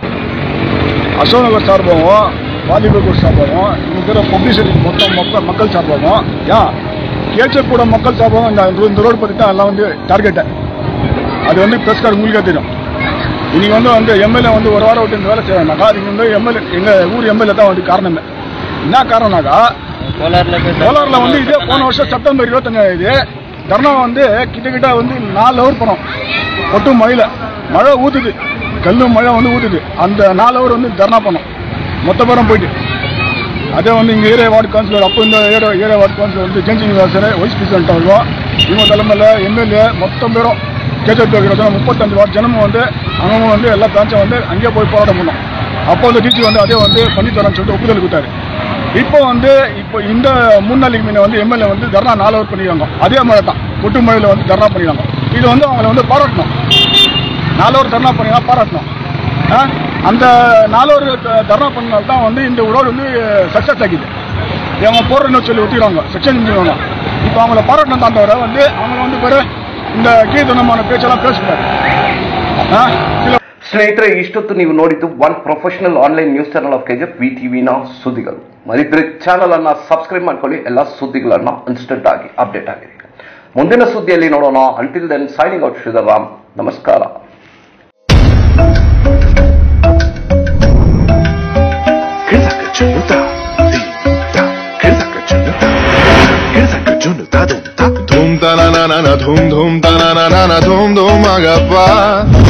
அசோகநகர் சார்பாகவும் வாலிபகுர் சார்பாகவும் இருக்கிற பப்ளிசிட்டி மொத்தம் மக்கள் மக்கள் சார்பாகவும் யா கேச்சர் கூட மக்கள் சார்பாகவும் இந்த இந்த ரோடு பற்றி தான் எல்லாம் வந்து டார்கெட்டு அது வந்து ப்ரெஸ் கார்டு உங்களுக்கே தெரியும் இன்னைக்கு வந்து வந்து எம்எல்ஏ வந்து ஒரு வாரம் விட்டு இந்த வேலை செய்யறாங்கனாக்கா அதுக்கு வந்து எம்எல்ஏ எங்க ஊர் எம்எல்ஏ தான் வந்து காரணமே என்ன காரணம்னாக்கா கோலார்ல வந்து இதே போன வருஷம் செப்டம்பர் இருபத்தஞ்சாம் தேதி தர்ணா வந்து கிட்டத்தட்ட வந்து நாலு ஹவர் போனோம் கொட்டும் மழையில மழை ஊத்துது கல்லு மழை வந்து ஊத்துது அந்த நாலு ஹவர் வந்து தர்ணா பண்ணோம் மொத்த பேரும் போயிட்டு அதே வந்து இங்கே ஏரியா வார்டு கவுன்சிலர் அப்போ இந்த ஏரியா ஏரியா வார்டு கவுன்சிலர் வந்து சேஞ்சிங் வாசர் வைஸ் பிரசிடென்ட் ஆகும் இவங்க தலைமையில் எம்எல்ஏ மொத்தம் பேரும் கேஜெபி கிட்ட முப்பத்தஞ்சு வார்டு ஜனமும் வந்து அவங்க வந்து எல்லா பிரான்ச்சும் வந்து அங்கேயே போய் போராட்டம் பண்ணோம் அப்போ வந்து டிசி வந்து அதே வந்து பண்ணித்தரேன்னு சொல்லிட்டு ஒப்புதல் கொடுத்தாரு இப்போ வந்து இப்போ இந்த மூணு நாளைக்கு முன்ன வந்து எம்எல்ஏ வந்து தர்ணா நாலு ஹவர் பண்ணிடுவாங்க அதே மழை தான் கொட்டு மழையில் வந்து தர்ணா பண்ணிடுவாங்க இது வந்து அவங்கள வந்து பாராட்டணும் நாலு ஹவர் தர்ணா பண்ணினா பாராட்டணும் ஆ? அந்த நாலு ஒரு தர்ணா பண்ணால் தான் வந்து இந்த ரோடு வந்து சக்ஸஸ் ஆகிது அவங்க போடுறேன்னு சொல்லி ஒத்திடுவாங்க செக்ஷன் செஞ்சுருவாங்க இப்போ அவங்கள பாராட்டணும் தான் தவிர வந்து அவங்க வந்து பேர் இந்த கீழ்த்தனமான பேச்செல்லாம் பேசக்கூடாது ஆ? சில ಸ್ನೇಹಿತರೆ ಇಷ್ಟೊತ್ತು ನೀವು ನೋಡಿದ್ದು one professional online news channel of KGF V ಟಿವಿನ ಸುದ್ದಿಗಳು ಮರಿದ್ರೆ ಚಾನಲ್ ಅನ್ನ ಸಬ್ಸ್ಕ್ರೈಬ್ ಮಾಡ್ಕೊಳ್ಳಿ ಎಲ್ಲ ಸುದ್ದಿಗಳನ್ನ ಇನ್ಸ್ಟೆಂಟ್ ಆಗಿ ಅಪ್ಡೇಟ್ ಆಗಿರಿ ಮುಂದಿನ ಸುದ್ದಿಯಲ್ಲಿ ನೋಡೋಣ until then signing out Shridharam ನಮಸ್ಕಾರ Dhum ta na na na na dhum dhum ta na na na na dhum dhum agappa